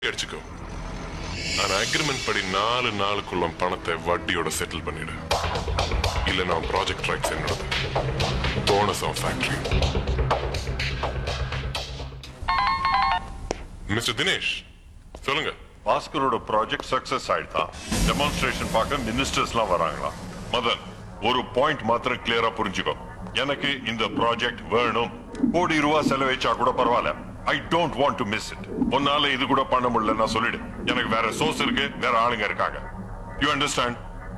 அடிச்சுக்கோ ஆனா அக்ரிமெண்ட் படி நாலு நாளுக்குள்ள பணத்தை வட்டியோட செட்டில் பண்ணிடு இல்ல நான் ப்ராஜெக்ட் ரைட்ஸ் என்னோட bonus of factory mister Dinesh சொல்லுங்க பாஸ்கரோட ப்ராஜெக்ட் சக்சஸ் ஆயிடுதா டெமான்ஸ்ட்ரேஷன் பார்க்க மினிஸ்டர்ஸ்லாம் வராங்களா மதன் ஒரு பாயிண்ட் மாத்திரம் கிளியரா புரிஞ்சுக்கோ எனக்கு இந்த ப்ராஜெக்ட் வேணும் கோடி ரூபாய் செலவழிச்சா கூட பரவாயில்ல I don't want to miss it உன்னால இது கூட பண்ண முடியல நான் சொல்லிடு எனக்கு வேற சோர்ஸ் இருக்கு வேற ஆளுங்க இருக்காங்க you understand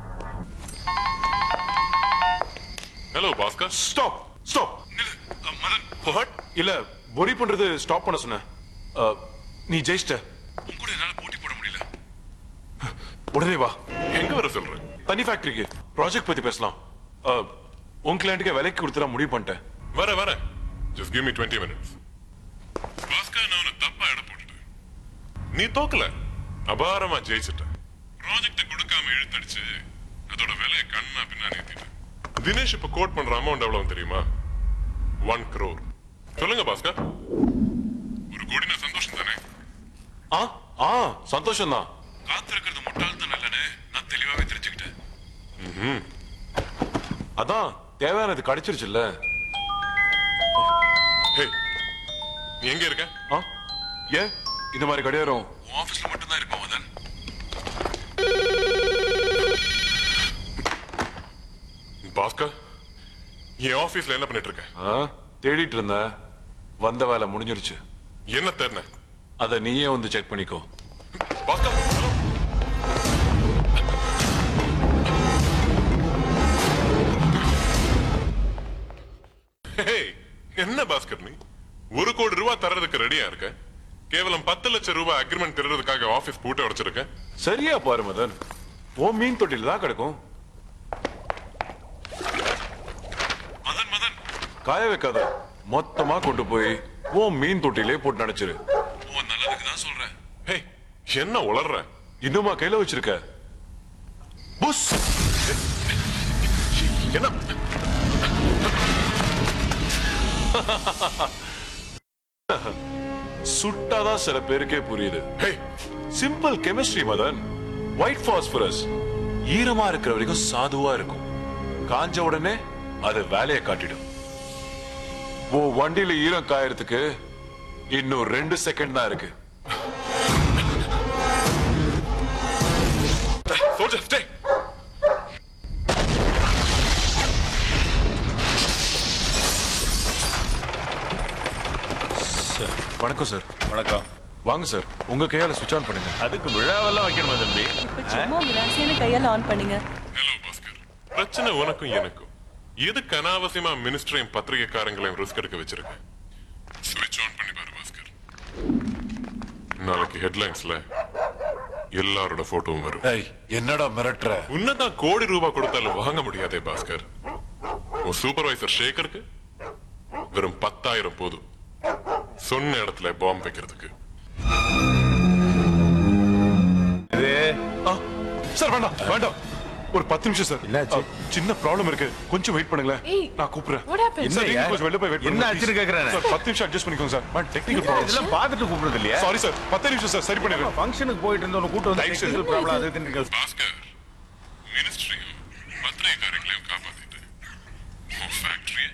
hello Bhaskar stop stop Madan what இல்ல worry பண்றது ஸ்டாப் பண்ண சொன்னேன் அஹ், நீ ஜெயிச்சிட்ட உன் கூட என்னால போட்டி போட முடியல உடனே வா எங்க வர சொல்றேன் தனி ஃபேக்டரிக்கு ப்ராஜெக்ட் பத்தி பேசலாம் அஹ், உன் கிளையண்ட்டுக்கு விலைக்கு கொடுத்துட முடிவு பண்ணிட்டேன் வர வர just give me 20 minutes Bhaskar நான் உன்னை தப்பா எடை போட்டுட்டேன் நீ தோக்கல அபாரமா ஜெயிச்சிட்ட ப்ராஜெக்ட் கொடுக்காம இழுத்தடிச்சு அதோட விலையை கண்ணா பின்னா நிறுத்திட்டேன் தினேஷ் இப்ப கோட் பண்ற அமௌண்ட் எவ்வளவு தெரியுமா ஒன் crore சொல்லுங்க பாஸ்கர் ஒரு கோடினா சந்தோஷம் தானே ஆ ஆ சந்தோஷம் தான் காத்திருக்கிறது முட்டாள்தான் இல்லனே நான் தெளிவாவே தெரிஞ்சுக்கிட்டேன் அதான் தேவையானது கிடைச்சிருச்சுல்ல ஹே நீ எங்க இருக்க ஆ ஏன் இந்த மாதிரி கடியாரம் உன் ஆபீஸ்ல மட்டும்தான் இருப்போம் மதன் பாஸ்கர் என் ஆபீஸ்ல என்ன பண்ணிட்டு இருக்க ஆ தேடிட்டு இருந்தேன் வந்த வேலை முடிஞ்சிருச்சு என்ன தேர்ன அத நீயே வந்து செக் பண்ணிக்கோ பாஸ்கர் hello. Hey, என்ன பாஸ்கர் நீ ஒரு கோடி ரூபாய் தர்றதுக்கு ரெடியா இருக்க கேவலம் பத்து லட்சம் ரூபாய் அக்ரிமெண்ட் தர்றதுக்காக ஆபீஸ் பூட்டை உடைச்சிருக்க சரியா பாரு மதன் ஓ மீன் தொட்டில தான் கிடக்கும் மதன் மதன் காய வைக்காத மொத்தமா கொண்டு போய் ஓ மீன் தொட்டிலே போட்டு நினைச்சிரு உன் நல்லதுக்கு தான் சொல்றேன் ஹே என்ன உளர்ற இன்னுமா கையில வச்சிருக்க புஸ் என்ன சுட்டாதான் சில பேருக்கே புரியுது hey simple chemistry Madan white phosphorus ஈரமா இருக்கிற வரைக்கும் சாதுவா இருக்கும் காஞ்ச உடனே அது வேலையை காட்டிடும் ஓ வண்டியில ஈரம் காயறதுக்கு இன்னும் ரெண்டு செகண்ட் தான் இருக்கு சோல்ஜர் ஸ்டே சார் வணக்கம் சார் வணக்கம் வாங்க சார் உங்க கையால சுவிட்ச் ஆன் பண்ணுங்க அதுக்கு விழாவெல்லாம் வைக்கணுமா தம்பி இப்ப சும்மா விலாசியான கையால ஆன் பண்ணுங்க ஹலோ பாஸ்கர் பிரச்சனை உனக்கும் எனக்கும் எதுக்கு அனாவசியமா மினிஸ்டரையும் பத்திரிகைக்காரங்களையும் ரிஸ்க் எடுக்க வச்சிருக்க ஸ்விட்ச் ஆன் பண்ணி பாரு பாஸ்கர் நாளைக்கு ஹெட்லைன்ஸ்ல எல்லாரோட போட்டோவும் வரும் ஏய் என்னடா மிரட்டுற உன்னதான் கோடி ரூபாய் கொடுத்தாலும் வாங்க முடியாதே பாஸ்கர் உன் சூப்பர்வைசர் சேகருக்கு வெறும் பத்தாயிரம் போதும் சொன்ன இடத்துல பாம்பு வைக்கிறதுக்கு இது ஆ, சார் வேண்டாம் வேண்டாம் ஒரு பத்து நிமிஷம் சார் என்னாச்சு? ஆ, சின்ன ப்ராப்ளம் இருக்கு கொஞ்சம் வெயிட் பண்ணுங்களேன் ஏய், நான் கூப்பிடுறேன் what happened? சார் நீங்க என்னய்யா? கொஞ்சம் வெளில போய் வெயிட் என்ன பண்ணுங்க ஆச்சுன்னு please. கேக்குறேன். சார் பத்து நிமிஷம் அட்ஜஸ்ட் பண்ணிக்கோங்க சார் மேம் டெக்னிக்கல் ப்ராப்ளம் இதெல்லாம் பார்த்துட்டு கூப்பிடுறது இல்லையா சாரி சார் பத்து நிமிஷம் சார் சரி பண்ணிடுறேன் ஃபங்க்ஷனுக்கு போயிட்டு இருந்த கூட்டு வந்து Thanks, sir. டெக்னிக்கல் ப்ராப்ளம் அது இதுன்னு பாஸ்கர் மினிஸ்ட்ரியும் பத்திரிகைக்காரங்களையும் காப்பாத்திட்டு உன் ஃபேக்டரியை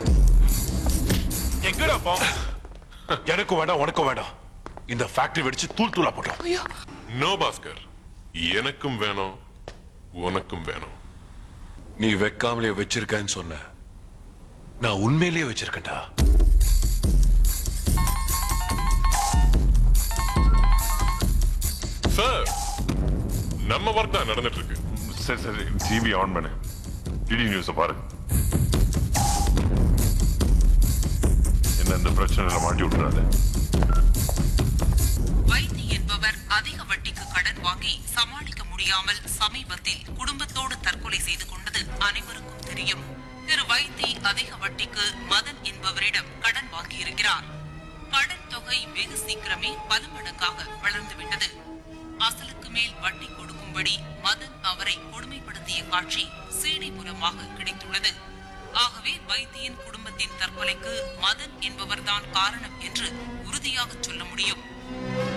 எங்கடா பா எனக்கும் வேண்டாம் உனக்கும் வேண்டாம் இந்த ஃபேக்டரி வெடிச்சு தூள் தூளா போட்டோம் ஐயோ நோ பாஸ்கர் எனக்கும் வேணும் உனக்கும் வேணும் நீ வைக்காமலே வச்சிருக்கேன்னு சொன்ன நான் உண்மையிலேயே வச்சிருக்கேன்டா சார் நம்ம ஒர்க் தான் நடந்துட்டு இருக்கு சரி சரி டிவி ஆன் பண்ணு டிடி நியூஸை பாரு என்ன இந்த பிரச்சனையில மாட்டி விட்டுறாத வைத்தி என்பவர் அதிக வட்டிக்கு கடன் வாங்கி சமாளிக்க முடியாமல் சமீபத்தில் குடும்பத்தோடு தற்கொலை செய்து கொண்டது அனைவருக்கும் தெரியும் திரு வைத்தி அதிக வட்டிக்கு மதன் என்பவரிடம் கடன் வாங்கியிருக்கிறார் கடன் தொகை வெகு சீக்கிரமே பல மடங்காக வளர்ந்துவிட்டது அசலுக்கு மேல் வட்டி கொடுக்கும்படி மதன் அவரை கொடுமைப்படுத்திய காட்சி சீடி மூலமாக கிடைத்துள்ளது ஆகவே வைத்தியன் குடும்பத்தின் தற்கொலைக்கு மதன் என்பவர்தான் காரணம் என்று உறுதியாக சொல்ல முடியும்